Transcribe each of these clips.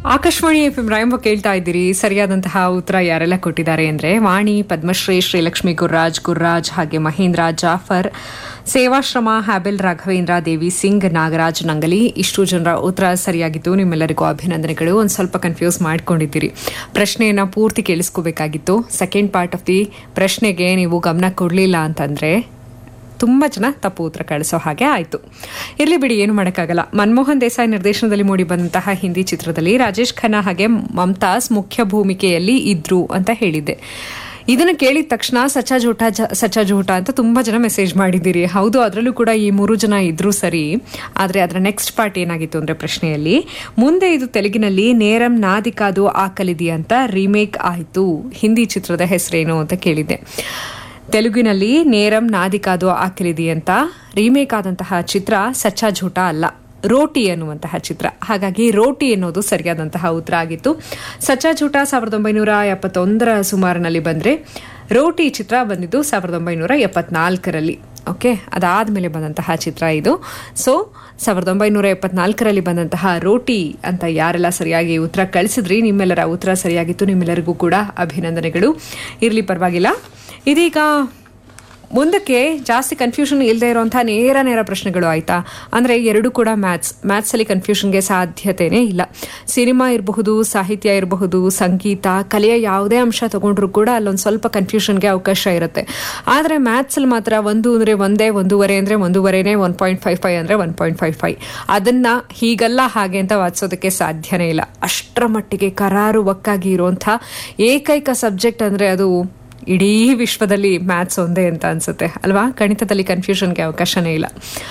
Akashvani F M ರಾಯಂಬ ಕೇಳ್ತಾ ಇದ್ದೀರಿ ಸರಿಯಾದಂತಹ ಉತ್ತರ ಯಾರೆಲ್ಲ ಕೊಟ್ಟಿದ್ದಾರೆ ಅಂದ್ರೆ ವಾಣಿ ಪದ್ಮಶ್ರೀ ಶ್ರೀಲಕ್ಷ್ಮಿ ಗುರ್ರಾಜ್ ಗುರ್ರಾಜ್ ಹಾಗೆ ಮಹೇಂದ್ರ ಜಾಫರ್ ಸೇವಾಶ್ರಮ ಹ್ಯಾಬೆಲ್ ರಾಘವೇಂದ್ರ ದೇವಿ ಸಿಂಗ್ ನಾಗರಾಜ್ ನಂಗಲಿ ಇಷ್ಟು ಜನರ ಉತ್ತರ ಸರಿಯಾಗಿತ್ತು ನಿಮ್ಮೆಲ್ಲರಿಗೂ ಅಭಿನಂದನೆಗಳು ಒಂದು ಸ್ವಲ್ಪ ಕನ್ಫ್ಯೂಸ್ ಮಾಡ್ಕೊಂಡಿದ್ದೀರಿ ಪ್ರಶ್ನೆಯನ್ನ ಪೂರ್ತಿ ಕೇಳಿಸ್ಕೋಬೇಕಾಗಿತ್ತು ಸೆಕೆಂಡ್ ಪಾರ್ಟ್ ಆಫ್ ದಿ ಪ್ರಶ್ನೆಗೆ ನೀವು ಗಮನ ಕೊಡಲಿಲ್ಲ ಅಂತಂದ್ರೆ ತುಂಬ ಜನ ತಪ್ಪು ಉತ್ತರ ಕಳಿಸೋ ಹಾಗೆ ಆಯಿತು ಇರಲಿ ಬಿಡಿ ಏನು ಮಾಡೋಕ್ಕಾಗಲ್ಲ ಮನಮೋಹನ್ ದೇಸಾಯಿ ನಿರ್ದೇಶನದಲ್ಲಿ ಮೂಡಿ ಬಂದಂತಹ ಹಿಂದಿ ಚಿತ್ರದಲ್ಲಿ ರಾಜೇಶ್ ಖನ್ನಾ ಹಾಗೆ ಮಮತಾಜ್ ಮುಖ್ಯ ಭೂಮಿಕೆಯಲ್ಲಿ ಇದ್ರು ಅಂತ ಹೇಳಿದ್ದೆ ಇದನ್ನ ಕೇಳಿದ ತಕ್ಷಣ ಸಚಾ ಜೂಟ ಸಚಾ ಜೂಟ ಅಂತ ತುಂಬಾ ಜನ ಮೆಸೇಜ್ ಮಾಡಿದ್ದೀರಿ ಹೌದು ಅದರಲ್ಲೂ ಕೂಡ ಈ ಮೂರು ಜನ ಇದ್ರು ಸರಿ ಆದ್ರೆ ಅದರ ನೆಕ್ಸ್ಟ್ ಪಾರ್ಟ್ ಏನಾಗಿತ್ತು ಅಂದ್ರೆ ಪ್ರಶ್ನೆಯಲ್ಲಿ ಮುಂದೆ ಇದು ತೆಲುಗಿನಲ್ಲಿ ನೇರಂ ನಾದಿಕಾದು ಆಕಲಿದಿ ಅಂತ ರೀಮೇಕ್ ಆಯಿತು ಹಿಂದಿ ಚಿತ್ರದ ಹೆಸರೇನು ಅಂತ ಕೇಳಿದ್ದೆ ತೆಲುಗಿನಲ್ಲಿ ನೇರಂ ನಾದಿಕಾದು ಆಕಲಿದಿ ಅಂತ ರೀಮೇಕ್ ಆದಂತಹ ಚಿತ್ರ ಸಚ್ಚಾ ಝೂಟ ಅಲ್ಲ ರೋಟಿ ಎನ್ನುವಂತಹ ಚಿತ್ರ ಹಾಗಾಗಿ ರೋಟಿ ಎನ್ನುವುದು ಸರಿಯಾದಂತಹ ಉತ್ತರ ಆಗಿತ್ತು ಸಚ್ಚಾ ಝೂಟ ಸಾವಿರದ ಒಂಬೈನೂರ ಎಪ್ಪತ್ತೊಂದರ ಸುಮಾರಿನಲ್ಲಿ ಬಂದ್ರೆ ರೋಟಿ ಚಿತ್ರ ಬಂದಿದ್ದು ಸಾವಿರದ ಒಂಬೈನೂರ ಎಪ್ಪತ್ನಾಲ್ಕರಲ್ಲಿ ಓಕೆ ಅದಾದ್ಮೇಲೆ ಬಂದಂತಹ ಚಿತ್ರ ಇದು ಸೊ ಸಾವಿರದ ಒಂಬೈನೂರ ಎಪ್ಪತ್ನಾಲ್ಕರಲ್ಲಿ ಬಂದಂತಹ ರೋಟಿ ಅಂತ ಯಾರೆಲ್ಲ ಸರಿಯಾಗಿ ಉತ್ತರ ಕಳಿಸಿದ್ರಿ ನಿಮ್ಮೆಲ್ಲರ ಉತ್ತರ ಸರಿಯಾಗಿತ್ತು ನಿಮ್ಮೆಲ್ಲರಿಗೂ ಕೂಡ ಅಭಿನಂದನೆಗಳು ಇರಲಿ ಪರವಾಗಿಲ್ಲ ಇದೀಗ ಮುಂದಕ್ಕೆ ಜಾಸ್ತಿ ಕನ್ಫ್ಯೂಷನ್ ಇಲ್ಲದೆ ಇರುವಂತಹ ನೇರ ನೇರ ಪ್ರಶ್ನೆಗಳು ಆಯ್ತಾ ಅಂದ್ರೆ ಎರಡು ಕೂಡ ಮ್ಯಾಥ್ಸ್ ಮ್ಯಾಥ್ಸ್ ಅಲ್ಲಿ ಕನ್ಫ್ಯೂಷನ್ಗೆ ಸಾಧ್ಯತೆನೇ ಇಲ್ಲ ಸಿನಿಮಾ ಇರಬಹುದು ಸಾಹಿತ್ಯ ಇರಬಹುದು ಸಂಗೀತ ಕಲೆಯ ಯಾವುದೇ ಅಂಶ ತಗೊಂಡ್ರು ಕೂಡ ಅಲ್ಲೊಂದು ಸ್ವಲ್ಪ ಕನ್ಫ್ಯೂಷನ್ಗೆ ಅವಕಾಶ ಇರುತ್ತೆ ಆದರೆ ಮ್ಯಾಥ್ಸ್ ಅಲ್ಲಿ ಮಾತ್ರ ಒಂದು ಅಂದ್ರೆ ಒಂದೇ ಒಂದೂವರೆ ಅಂದ್ರೆ ಒಂದೂವರೆನೇ ಒನ್ ಪಾಯಿಂಟ್ ಫೈವ್ ಫೈವ್ ಅಂದ್ರೆ ಒನ್ ಪಾಯಿಂಟ್ ಫೈವ್ ಫೈವ್ ಅದನ್ನ ಹೀಗಲ್ಲ ಹಾಗೆ ಅಂತ ವಾದಿಸೋದಕ್ಕೆ ಸಾಧ್ಯನೇ ಇಲ್ಲ ಅಷ್ಟರ ಮಟ್ಟಿಗೆ ಕರಾರುವಕ್ಕಾಗಿ ಇರುವಂಥ ಏಕೈಕ ಸಬ್ಜೆಕ್ಟ್ ಅಂದ್ರೆ ಅದು ಇಡೀ ವಿಶ್ವದಲ್ಲಿ ಮ್ಯಾಥ್ಸ್ ಒಂದೇ ಅಂತ ಅನ್ಸುತ್ತೆ ಅಲ್ವಾ ಗಣಿತದಲ್ಲಿ ಕನ್ಫ್ಯೂಷನ್ಗೆ ಅವಕಾಶನೇ ಇಲ್ಲ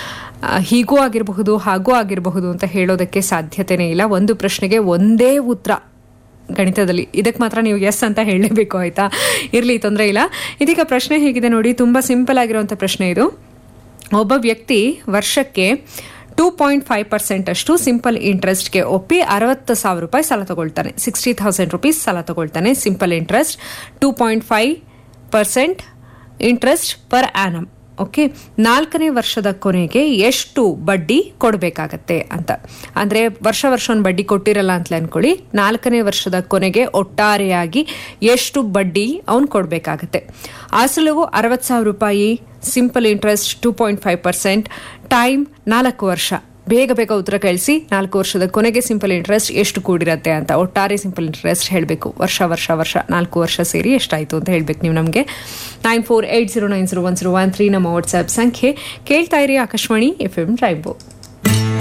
ಹೀಗೂ ಆಗಿರಬಹುದು ಹಾಗೂ ಆಗಿರಬಹುದು ಅಂತ ಹೇಳೋದಕ್ಕೆ ಸಾಧ್ಯತೆನೇ ಇಲ್ಲ ಒಂದು ಪ್ರಶ್ನೆಗೆ ಒಂದೇ ಉತ್ತರ ಗಣಿತದಲ್ಲಿ ಇದಕ್ಕೆ ಮಾತ್ರ ನೀವು ಎಸ್ ಅಂತ ಹೇಳಲೇಬೇಕು ಆಯ್ತಾ ಇರಲಿ ತೊಂದರೆ ಇಲ್ಲ ಇದೀಗ ಪ್ರಶ್ನೆ ಹೇಗಿದೆ ನೋಡಿ ತುಂಬ ಸಿಂಪಲ್ ಆಗಿರುವಂಥ ಪ್ರಶ್ನೆ ಇದು ಒಬ್ಬ ವ್ಯಕ್ತಿ ವರ್ಷಕ್ಕೆ ಟೂ ಪಾಯಿಂಟ್ ಫೈವ್ ಪರ್ಸೆಂಟ್ ಅಷ್ಟು ಸಿಂಪಲ್ ಇಂಟ್ರೆಸ್ಟ್ಗೆ ಒಪ್ಪಿ ಅರವತ್ತು ಸಾವಿರ ರೂಪಾಯಿ ಸಾಲ ತಗೊಳ್ತಾನೆ ಸಿಕ್ಸ್ಟಿ ಥೌಸಂಡ್ ರುಪೀಸ್ ಸಾಲ ತಗೊಳ್ತಾನೆ simple interest two point five percent interest per annum okay ನಾಲ್ಕನೇ ವರ್ಷದ ಕೊನೆಗೆ ಎಷ್ಟು ಬಡ್ಡಿ ಕೊಡಬೇಕಾಗತ್ತೆ ಅಂತ ಅಂದರೆ ವರ್ಷ ವರ್ಷ ಒಂದು ಬಡ್ಡಿ ಕೊಟ್ಟಿರಲ್ಲ ಅಂತ ಅನ್ಕೊಳ್ಳಿ ನಾಲ್ಕನೇ ವರ್ಷದ ಕೊನೆಗೆ ಒಟ್ಟಾರೆಯಾಗಿ ಎಷ್ಟು ಬಡ್ಡಿ ಅವನು ಕೊಡಬೇಕಾಗತ್ತೆ ಅಸಲು ಅರವತ್ತು ಸಾವಿರ ರೂಪಾಯಿ simple interest two point five percent time ನಾಲ್ಕು ವರ್ಷ ಬೇಗ ಬೇಗ ಉತ್ತರ ಕಳಿಸಿ ನಾಲ್ಕು ವರ್ಷದ ಕೊನೆಗೆ ಸಿಂಪಲ್ ಇಂಟ್ರೆಸ್ಟ್ ಎಷ್ಟು ಕೂಡಿರತ್ತೆ ಅಂತ ಒಟ್ಟಾರೆ ಸಿಂಪಲ್ ಇಂಟ್ರೆಸ್ಟ್ ಹೇಳಬೇಕು ವರ್ಷ ವರ್ಷ ವರ್ಷ ನಾಲ್ಕು ವರ್ಷ ಸೇರಿ ಎಷ್ಟಾಯಿತು ಅಂತ ಹೇಳಬೇಕು ನೀವು ನಮಗೆ nine four eight zero nine zero one zero one three ನಮ್ಮ ವಾಟ್ಸ್ಆ್ಯಪ್ ಸಂಖ್ಯೆ ಕೇಳ್ತಾ ಇರಿ ಆಕಾಶವಾಣಿ ಎಫ್ ಎಂ ರೈಂಬೋ